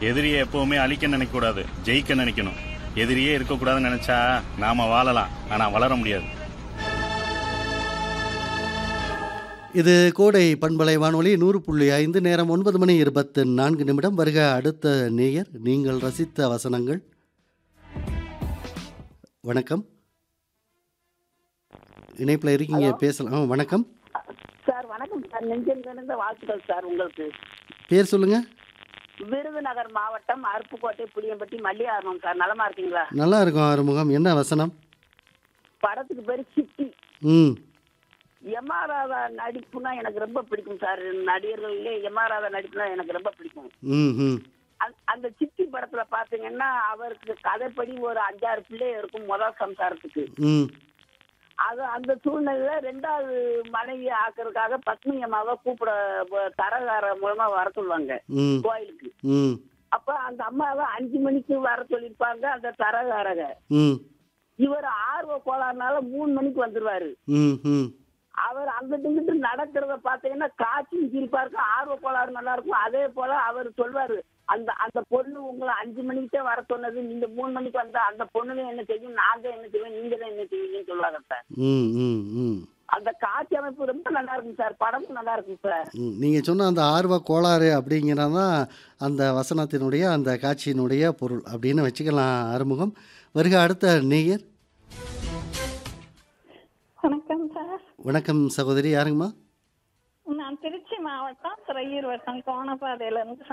எதிரியை எப்பவுமே அழிக்க நினைக்க கூடாது ஜெயிக்க நினைக்கணும் எதிரியே இருக்கக்கூடாதுன்னு நினைச்சா நாம வாழலாம் ஆனா வளர முடியாது இது கோடை பண்பலை வானொலி நூறு புள்ளி ஐந்து நேரம் ஒன்பது மணி இருபத்து நான்கு நிமிடம் வருக அடுத்த நேயர் நீங்கள் ரசித்த வசனங்கள் வணக்கம் இணைப்பில் இருக்கீங்க பேசலாம் ஆ, வணக்கம் சார் வணக்கம் சார் நெஞ்சம் நிறைந்த வாழ்த்துக்கள் சார் உங்களுக்கு பேர் சொல்லுங்க விருதுநகர் மாவட்டம் அருப்புக்கோட்டை புளியம்பட்டி மல்லிகாரணம் சார் நலமா இருக்கீங்களா நல்லா இருக்கும் ஆறுமுகம் என்ன வசனம் படத்துக்கு பேரு சிட்டி ம் எம்ஆராதா நடிப்புனா எனக்கு ரொம்ப பிடிக்கும் சார் நடிகர்கள்லே எம்ஆராதா நடிப்புனா எனக்கு ரொம்ப பிடிக்கும் ம் ம் அந்த- அந்த சிட்டி படத்துல பாத்தீங்கன்னா அவருக்கு கதைப்படி ஒரு அஞ்சாறு பிள்ளை இருக்கும் முதல் சம்சாரத்துக்கு ம் அது அந்த சூழ்நிலையில ரெண்டாவது மனைவி ஆக்குறதுக்காக பத்னி அம்மாவை கூப்பிட வ- தரகார மூலமா வர சொல்லுவாங்க ம் கோயிலுக்கு ம் அப்ப அந்த அம்மாவை அஞ்சு மணிக்கு வர சொல்லியிருப்பாங்க அந்த தரகாரக ம் இவர் ஆர்வ கோளாறுனால மூணு மணிக்கு வந்துருவாரு ம் ம் அவர் அங்கிட்டு இங்கிட்டு நடக்கிறத பாத்தீங்கன்னா காய்ச்சும் சிரிப்பா இருக்கும் ஆர்வ கோளாறு நல்லா இருக்கும் அதே போல அவர் சொல்வாரு அந்த அந்த பொண்ணு உங்களை அஞ்சு மணிக்கு தான் வர சொன்னது நீங்க மூணு மணிக்கு வந்தா அந்த பொண்ணுல என்ன செய்யும் நாங்க என்ன செய்வோம் நீங்க தான் என்ன செய்வீங்கன்னு சொல்லுவாங்க சார் ம் ம் ம் அந்த காட்சி அமைப்பு ரொம்ப நல்லா இருக்கும் சார் படமும் நல்லா இருக்கும் சார் ம் நீங்கள் சொன்ன அந்த ஆர்வ கோளாறு அப்படிங்கிறது தான் அந்த வசனத்தினுடைய அந்த காட்சியினுடைய பொருள் அப்படின்னு வச்சுக்கலாம் ஆறுமுகம் வருக அடுத்த நேயர் வணக்கம் சார் வணக்கம் சகோதரி யாருங்கம்மா நான் திருச்சி மாவட்டம் துறையூர் வட்டம் கோணப்பாதையில இருந்து